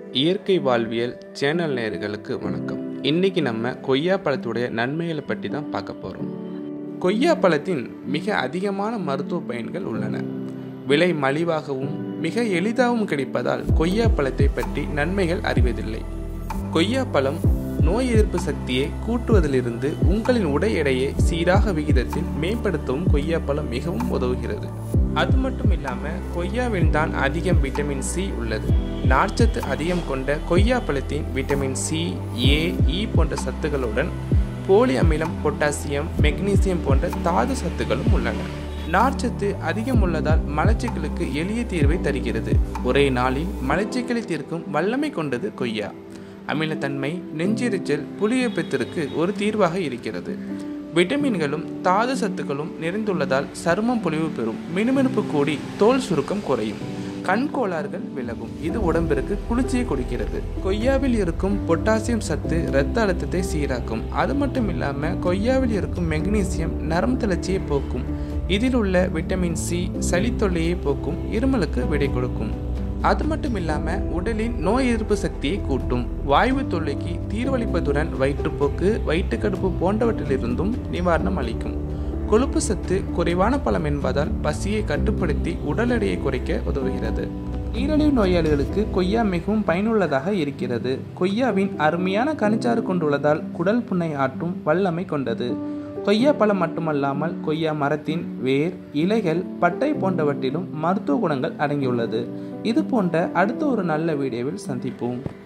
இயற்கை வாழ்வியல் சேனல் நேயர்களுக்கு வணக்கம் இன்னைக்கு நம்ம கொய்யா பழத்துடைய நன்மைகளை பற்றி தான் பார்க்க போகிறோம் கொய்யா பழத்தின் மிக அதிகமான மருத்துவ பயன்கள் உள்ளன விலை மலிவாகவும் மிக எளிதாகவும் கிடைப்பதால் கொய்யா பழத்தை பற்றி நன்மைகள் அறிவதில்லை கொய்யா பழம் நோய் எதிர்ப்பு சக்தியை கூட்டுவதிலிருந்து உங்களின் உடை எடையை சீராக விகிதத்தில் மேம்படுத்தவும் கொய்யா பழம் மிகவும் உதவுகிறது அது மட்டும் இல்லாமல் கொய்யாவில் தான் அதிகம் விட்டமின் சி உள்ளது நார்ச்சத்து அதிகம் கொண்ட கொய்யா பழத்தின் விட்டமின் சி ஏ இ போன்ற சத்துக்களுடன் போலி அமிலம் பொட்டாசியம் மெக்னீசியம் போன்ற தாது சத்துக்களும் உள்ளன நார்ச்சத்து அதிகம் உள்ளதால் மலச்சிக்கலுக்கு எளிய தீர்வை தருகிறது ஒரே நாளில் மலச்சிக்கலை தீர்க்கும் வல்லமை கொண்டது கொய்யா அமிலத்தன்மை நெஞ்செரிச்சல் புளியப்பத்திற்கு ஒரு தீர்வாக இருக்கிறது விட்டமின்களும் தாது சத்துக்களும் நிறைந்துள்ளதால் சருமம் பொலிவு பெறும் மினுமினுப்பு கூடி தோல் சுருக்கம் குறையும் கண் கோளாறுகள் விலகும் இது உடம்பிற்கு குளிர்ச்சியை கொடுக்கிறது கொய்யாவில் இருக்கும் பொட்டாசியம் சத்து இரத்த அழுத்தத்தை சீராக்கும் அது மட்டும் இல்லாமல் கொய்யாவில் இருக்கும் மெக்னீசியம் நரம் தளர்ச்சியை போக்கும் இதில் உள்ள விட்டமின் சி சளி தொல்லையை போக்கும் இருமலுக்கு விடை கொடுக்கும் அது மட்டும் இல்லாமல் உடலின் நோய் எதிர்ப்பு சக்தியை கூட்டும் வாய்வு தொல்லைக்கு தீர்வளிப்பதுடன் வயிற்றுப்போக்கு வயிற்றுக்கடுப்பு போன்றவற்றிலிருந்தும் நிவாரணம் அளிக்கும் கொழுப்பு சத்து குறைவான பழம் என்பதால் பசியை கட்டுப்படுத்தி உடல் எடையை குறைக்க உதவுகிறது நீரிழிவு நோயாளிகளுக்கு கொய்யா மிகவும் பயனுள்ளதாக இருக்கிறது கொய்யாவின் அருமையான கனிச்சாறு கொண்டுள்ளதால் குடல் புண்ணை ஆற்றும் வல்லமை கொண்டது கொய்யா பழம் மட்டுமல்லாமல் கொய்யா மரத்தின் வேர் இலைகள் பட்டை போன்றவற்றிலும் மருத்துவ குணங்கள் அடங்கியுள்ளது இது போன்ற அடுத்த ஒரு நல்ல வீடியோவில் சந்திப்போம்